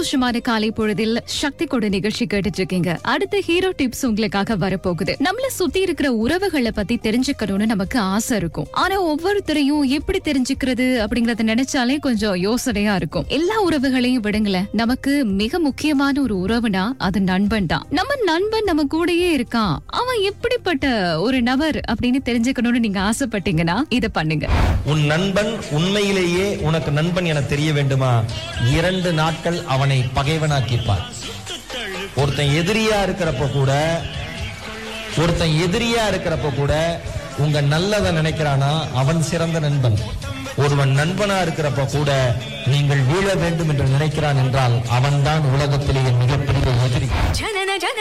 சந்தோஷமான காலை பொழுதில் சக்தி கொடு நிகழ்ச்சி கேட்டுட்டு இருக்கீங்க அடுத்த ஹீரோ டிப்ஸ் உங்களுக்காக வரப்போகுது நம்மள சுத்தி இருக்கிற உறவுகளை பத்தி தெரிஞ்சுக்கணும்னு நமக்கு ஆசை இருக்கும் ஆனா ஒவ்வொருத்தரையும் எப்படி தெரிஞ்சுக்கிறது அப்படிங்கறத நினைச்சாலே கொஞ்சம் யோசனையா இருக்கும் எல்லா உறவுகளையும் விடுங்களேன் நமக்கு மிக முக்கியமான ஒரு உறவுனா அது நண்பன் தான் நம்ம நண்பன் நம்ம கூடயே இருக்கான் அவன் எப்படிப்பட்ட ஒரு நபர் அப்படின்னு தெரிஞ்சுக்கணும்னு நீங்க ஆசைப்பட்டீங்கன்னா இத பண்ணுங்க உன் நண்பன் உண்மையிலேயே உனக்கு நண்பன் என தெரிய வேண்டுமா இரண்டு நாட்கள் அவனை பகைவனாக்கிப்பார் ஒருத்தன் எதிரியா இருக்கிறப்ப கூட ஒருத்தன் எதிரியா இருக்கிறப்ப கூட உங்க நல்லதை நினைக்கிறானா அவன் சிறந்த நண்பன் ஒருவன் நண்பனா இருக்கிறப்ப கூட நீங்கள் வீழ வேண்டும் என்று நினைக்கிறான் என்றால் அவன்தான் உலகத்திலேயே மிகப்பெரிய எதிரி ஜனன ஜன